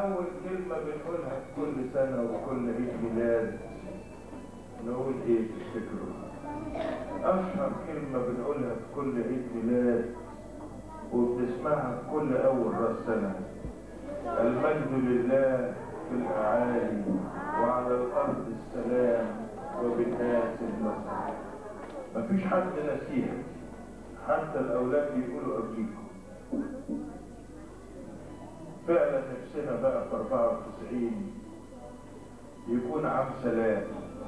أول كلمة بنقولها في كل سنة وكل عيد ميلاد نقول إيه تفتكروا؟ أشهر كلمة بنقولها في كل عيد ميلاد وبنسمعها في كل أول رأس سنة المجد لله في الأعالي وعلى الأرض السلام وبالناس النصر مفيش حد نسيها حتى الأولاد بيقولوا قبليكم فعلا نفسنا بقى في 94 يكون عام سلام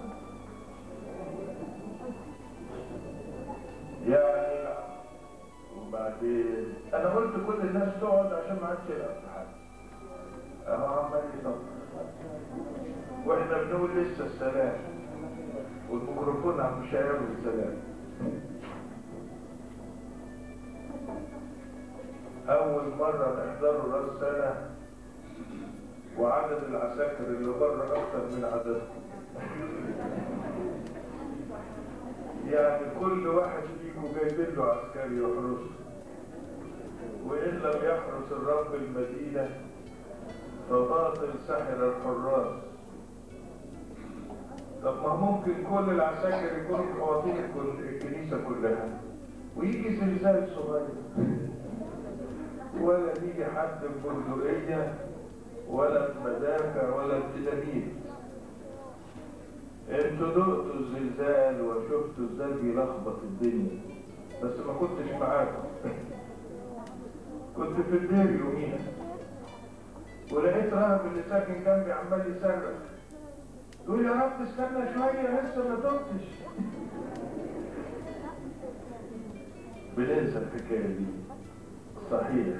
يعني وبعدين انا قلت كل الناس تقعد عشان ما عادش يلعب في حد اهو عمال يصفر واحنا بنقول لسه السلام والميكروفون عم شاير السلام اول مرة نحضروا راس سنة وعدد العساكر اللي بره اكتر من عددكم يعني كل واحد فيكم جايبين له عسكري يحرسه وإن لم يحرس الرب المدينة فباطل سحر الحراس طب ما ممكن كل العساكر يكونوا في حواطين الكنيسة كلها ويجي زلزال صغير ولا يجي حد ببندقية ولا بمدافع ولا بديناميت انتوا دقتوا الزلزال وشفتوا ازاي بيلخبط الدنيا بس ما كنتش معاكم كنت في الدير يوميها ولقيت راهب اللي ساكن جنبي عمال يصرخ يقول يا رب استنى شوية لسه ما تقتش بننسى الحكاية دي صحيح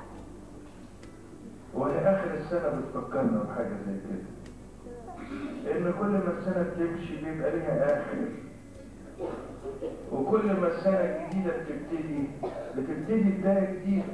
وهي آخر السنة بتفكرنا بحاجة زي كده إن كل ما السنة بتمشي بيبقى ليها آخر وكل ما السنة الجديدة بتبتدي بتبتدي بداية جديدة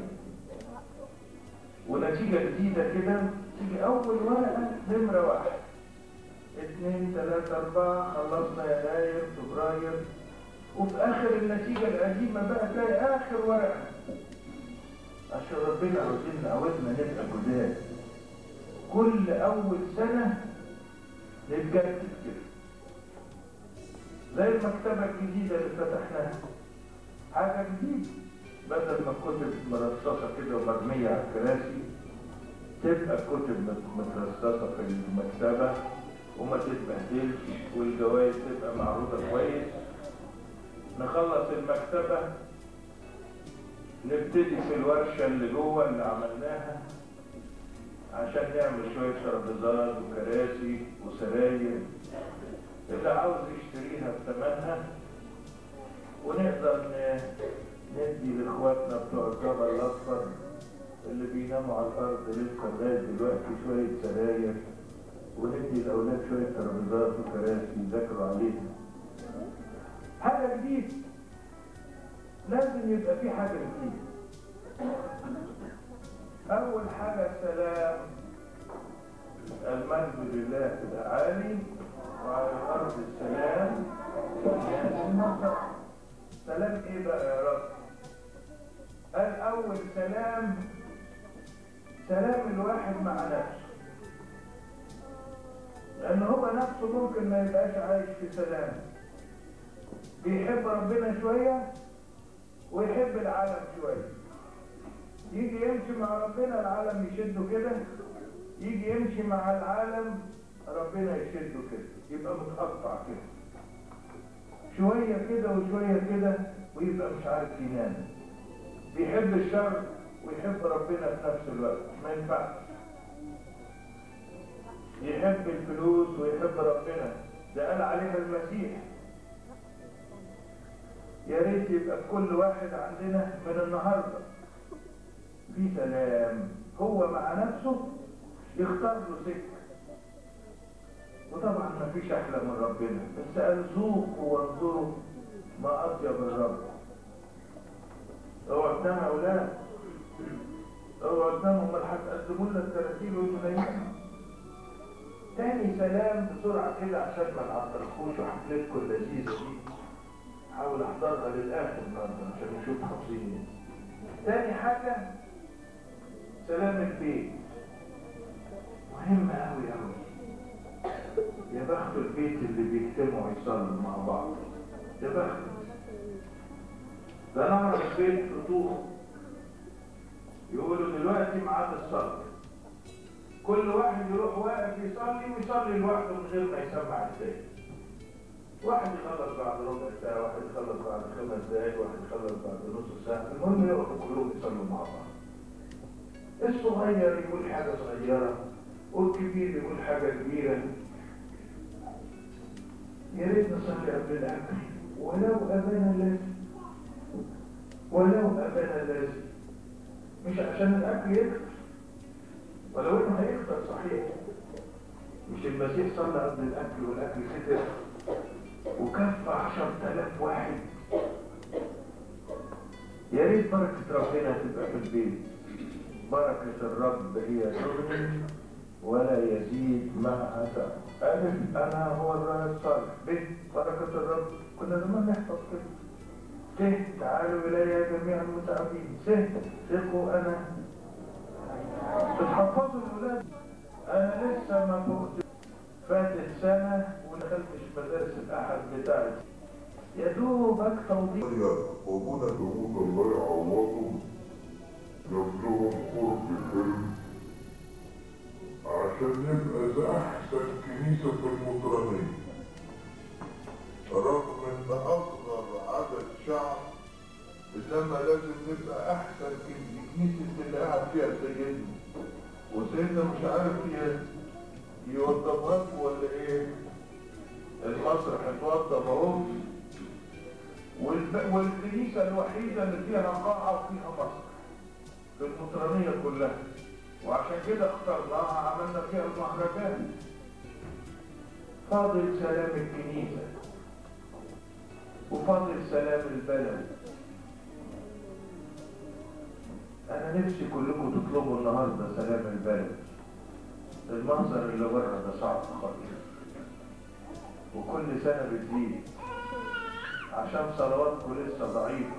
ونتيجة جديدة كده تيجي أول ورقة نمرة واحد اثنين ثلاثة أربعة خلصنا يناير فبراير وفي آخر النتيجة القديمة بقى تلاقي آخر ورقة عشان ربنا عاوزنا عاوزنا نبقى جداد كل أول سنة نتجدد كده زي المكتبة الجديدة اللي فتحناها حاجة جديدة بدل ما الكتب مرصصة كده ومرمية على الكراسي تبقى الكتب مترصصة في المكتبة وما تتبهدلش والجوائز تبقى معروضة كويس نخلص المكتبة نبتدي في الورشة اللي جوه اللي عملناها عشان نعمل شوية ترابيزات وكراسي وسراير اللي عاوز يشتريها بثمنها ونقدر ندي لاخواتنا بتوع الجبل الاصفر اللي بيناموا على الارض لسه لغايه دلوقتي شويه سراير وندي الاولاد شويه ترابيزات وكراسي يذاكروا عليها حاجه جديده لازم يبقى في حاجه جديده اول حاجه السلام المجد لله في الاعالي وعلى الارض السلام سلام ايه بقى يا رب قال اول سلام سلام الواحد مع نفسه لان هو نفسه ممكن ما يبقاش عايش في سلام بيحب ربنا شوية ويحب العالم شوية يجي يمشي مع ربنا العالم يشده كده يجي يمشي مع العالم ربنا يشده كده يبقى متقطع كده شوية كده وشوية كده ويبقى مش عارف ينام بيحب الشر ويحب ربنا في نفس الوقت ما ينفعش يحب الفلوس ويحب ربنا ده قال عليها المسيح يا ريت يبقى كل واحد عندنا من النهارده في سلام هو مع نفسه يختار له سكه وطبعا ما فيش احلى من ربنا بس قال ذوقوا وانظروا ما اطيب الرب اوعوا تناموا يا اولاد اوعوا تناموا امال هتقدموا لنا التراتيل وانتوا نايمين تاني سلام بسرعه كده عشان ما نعطلكوش وحفلتكم اللذيذه دي حاول احضرها للاخر النهارده عشان نشوف حافظين ايه تاني حاجه سلام البيت مهم قوي قوي يا بخت البيت اللي بيجتمعوا يصلوا مع بعض يا بخت ده انا اعرف بيت فتوح يقولوا دلوقتي ميعاد الصلاه كل واحد يروح واقف يصلي ويصلي لوحده من غير ما يسمع التاني واحد يخلص بعد ربع ساعة واحد يخلص بعد خمس دقايق واحد يخلص بعد نص ساعة المهم يقفوا كلهم يصلوا مع بعض الصغير يقول حاجة صغيرة والكبير يقول حاجة كبيرة يا ريت نصلي قبل الأكل ولو أبانا لازم ولو أبانا لازم مش عشان الأكل يكتر ولو إنه هيكتر صحيح مش المسيح صلى قبل الأكل والأكل كتر وكف عشر تلاف واحد يا ريت بركة ربنا تبقى في البيت بركة الرب هي تغني ولا يزيد معها تعب ألف أنا هو الراعي الصالح ب بركة الرب كنا زمان نحفظ كده ت تعالوا إلي جميع المتعبين س ثقوا أنا بتحفظوا الأولاد أنا لسه ما فقت فاتت سنة ودخلتش مدارس الأحد بتاعتي يا دوبك توضيح وابونا داوود الله يعوضه جاب لهم قرب العلم عشان نبقى زي احسن كنيسه في المطرانيه رغم ان اصغر عدد شعب انما لازم نبقى احسن كنيسه اللي قاعد فيها سيدنا وسيدنا مش عارف ي- يوضبها لكم ولا ايه المسرح اتوضب اهو والب- والكنيسة الوحيدة اللي فيها قاعة وفيها مسرح في المطرانية كلها وعشان كده اخترناها عملنا فيها المهرجان فاضل سلام الكنيسة وفاضل سلام البلد أنا نفسي كلكم تطلبوا النهاردة سلام البلد المنظر اللي بره ده صعب خطير وكل سنة بتزيد عشان صلواتكم لسه ضعيفة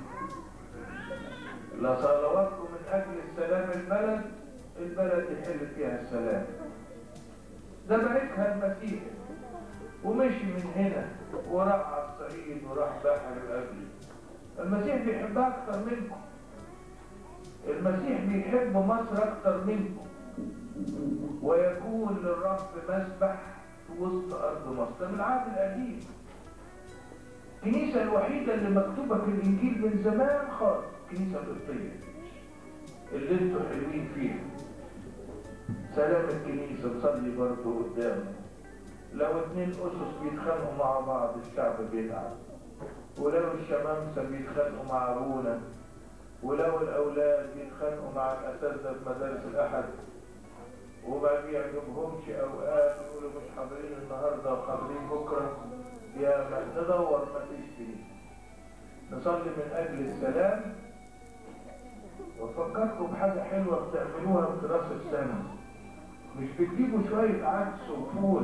لا صلواتكم من أجل السلام البلد البلد يحل فيها السلام ده باركها المسيح ومشي من هنا وراح على الصعيد وراح بحر الأبل المسيح بيحبها أكتر منكم المسيح بيحب مصر أكتر منكم ويكون للرب مسبح في وسط أرض مصر ده من العهد القديم الكنيسة الوحيدة اللي مكتوبة في الإنجيل من زمان خالص الكنيسة القبطية اللي انتوا حلوين فيها سلام الكنيسة نصلي برضه قدامه لو اتنين أسس بيتخانقوا مع بعض الشعب بيتعب ولو الشمامسة بيتخانقوا مع أبونا ولو الأولاد بيتخانقوا مع الأساتذة في مدارس الأحد وما بيعجبهمش أوقات يقولوا مش حاضرين النهاردة وحاضرين بكرة يا ما ندور ما فيش كنيسة نصلي من أجل السلام وأفكركم بحاجة حلوة بتعملوها في راس السنة مش بتجيبوا شوية عدس وفول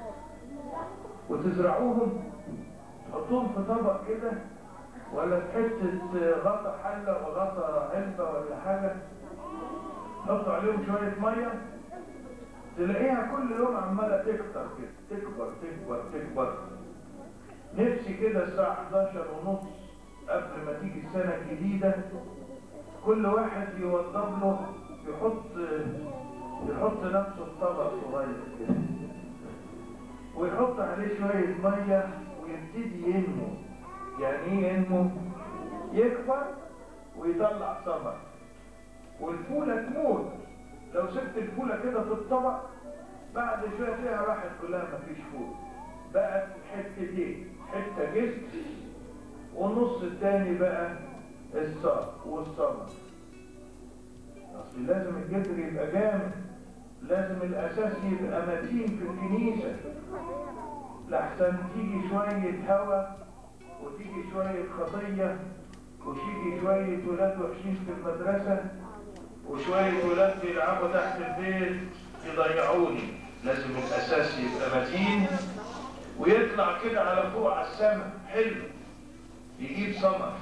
وتزرعوهم تحطوهم في طبق كده ولا في حتة غطا حلة وغطا علبة ولا حاجة تحطوا عليهم شوية مية تلاقيها كل يوم عمالة تكتر كده تكبر تكبر تكبر نفسي كده الساعة 11 ونص قبل ما تيجي السنة الجديدة كل واحد يوضب له يحط يحط نفسه في طبق صغير كده ويحط عليه شوية مية ويبتدي ينمو يعني ايه ينمو؟ يكبر ويطلع ثمر والفولة تموت لو سبت الفولة كده في الطبق بعد شوية تلاقيها راحت كلها مفيش فول بقت حتتين حتة جسم والنص التاني بقى الساق والثمر اصل لازم الجذر يبقى جامد لازم الاساس يبقى متين في الكنيسة لحسن تيجي شوية هوا وتيجي شوية خطية وتيجي شوية ولاد وحشين في المدرسة وشوية ولاد بيلعبوا تحت البيت يضيعوني لازم الأساس يبقى متين ويطلع كده على فوق على السماء حلو يجيب ثمر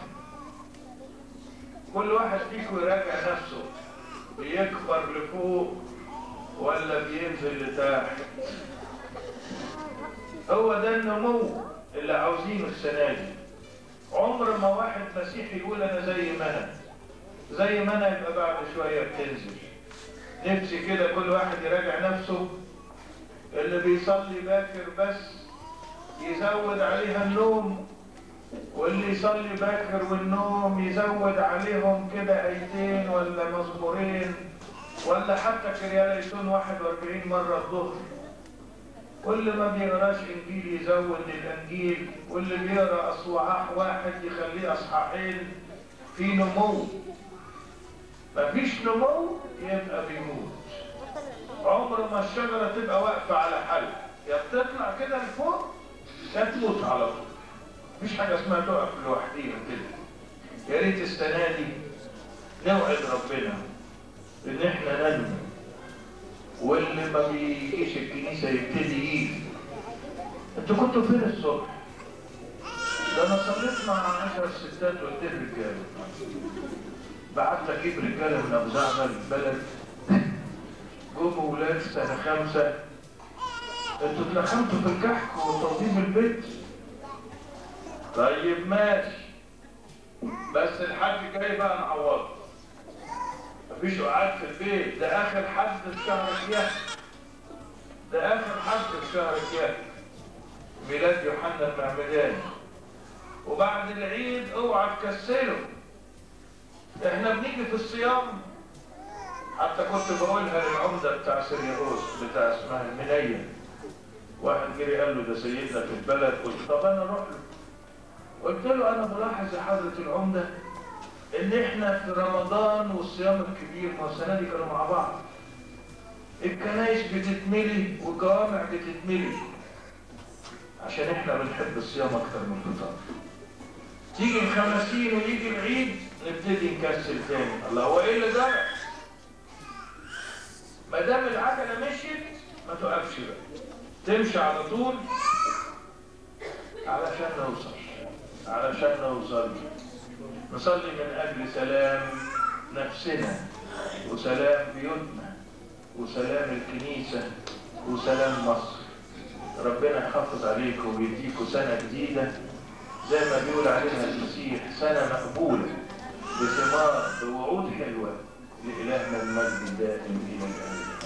كل واحد فيكم يراجع نفسه بيكبر لفوق ولا بينزل لتحت هو ده النمو اللي عاوزينه السنة دي عمر ما واحد مسيحي يقول انا زي ما انا زي ما انا يبقى بعد شوية بتنزل نفسي كده كل واحد يراجع نفسه اللي بيصلي باكر بس يزود عليها النوم واللي يصلي باكر والنوم يزود عليهم كده ايتين ولا مزمورين ولا حتى كرياليتون 41 مرة الظهر واللي ما بيقراش انجيل يزود الانجيل واللي بيقرا اصحاح واحد يخليه اصحاحين في نمو مفيش نمو يبقى بيموت عمر ما الشجره تبقى واقفه على حل يا بتطلع كده لفوق يا تموت على طول مفيش حاجه اسمها تقف لوحديها كده يا ريت السنه دي نوعد ربنا ان احنا ننمو واللي ما بيجيش الكنيسه يبتدي يجي انتوا كنتوا فين الصبح؟ ده انا صليت مع عشر ستات وقلت رجاله بعت اجيب رجاله من ابو زعبل البلد جم ولاد سنه خمسه انتوا اتلخمتوا في الكحك وتنظيف البيت طيب ماشي بس الحاج جاي بقى نعوضه مفيش قعاد في البيت ده اخر حد في شهر كياك ده اخر حد في شهر كياك ميلاد يوحنا المعمداني وبعد العيد اوعى تكسله احنا بنيجي في الصيام حتى كنت بقولها للعمدة بتاع سيرياروس بتاع اسمها المنية واحد جري قال له ده سيدنا في البلد قلت طب انا اروح له قلت له انا بلاحظ يا حضرة العمدة ان احنا في رمضان والصيام الكبير ما السنه دي كانوا مع بعض الكنايس بتتملي والجوامع بتتملي عشان احنا بنحب الصيام اكتر من الفطار تيجي الخمسين ويجي العيد نبتدي نكسل تاني الله هو ايه اللي جرى ما دام العجله مشيت ما توقفش بقى تمشي على طول علشان نوصل علشان نوصل نصلي من أجل سلام نفسنا وسلام بيوتنا وسلام الكنيسة وسلام مصر ربنا يحافظ عليكم ويديكم سنة جديدة زي ما بيقول عليها المسيح سنة مقبولة بثمار بوعود حلوة لإلهنا المجد الدائم إلى الأبد